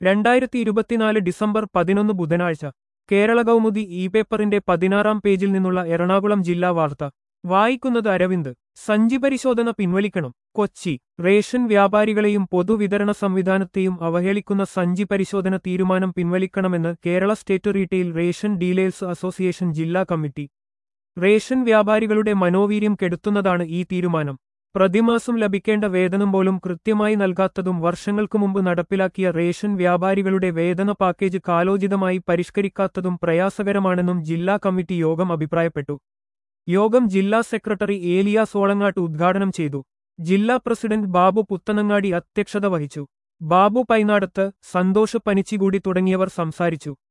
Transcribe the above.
രണ്ടായിരത്തി ഇരുപത്തിനാല് ഡിസംബർ പതിനൊന്ന് ബുധനാഴ്ച കേരള കൗമുദി ഇ പേപ്പറിന്റെ പതിനാറാം പേജിൽ നിന്നുള്ള എറണാകുളം ജില്ലാ വാർത്ത വായിക്കുന്നത് അരവിന്ദ് സഞ്ചി പരിശോധന പിൻവലിക്കണം കൊച്ചി റേഷൻ വ്യാപാരികളെയും പൊതുവിതരണ സംവിധാനത്തെയും അവഹേളിക്കുന്ന സഞ്ചി പരിശോധന തീരുമാനം പിൻവലിക്കണമെന്ന് Kerala state retail ration dealers association ജില്ലാ കമ്മിറ്റി റേഷൻ വ്യാപാരികളുടെ മനോവീര്യം കെടുത്തുന്നതാണ് ഈ തീരുമാനം പ്രതിമാസം ലഭിക്കേണ്ട വേതനം പോലും കൃത്യമായി നൽകാത്തതും വർഷങ്ങൾക്കു മുമ്പ് നടപ്പിലാക്കിയ റേഷൻ വ്യാപാരികളുടെ വേതന പാക്കേജ് കാലോചിതമായി പരിഷ്കരിക്കാത്തതും പ്രയാസകരമാണെന്നും ജില്ലാ കമ്മിറ്റി യോഗം അഭിപ്രായപ്പെട്ടു യോഗം ജില്ലാ സെക്രട്ടറി ഏലിയ സോളങ്ങാട്ട് ഉദ്ഘാടനം ചെയ്തു ജില്ലാ പ്രസിഡന്റ് ബാബു പുത്തനങ്ങാടി അധ്യക്ഷത വഹിച്ചു ബാബു പൈനാടത്ത് സന്തോഷ് പനിച്ചികൂടി തുടങ്ങിയവർ സംസാരിച്ചു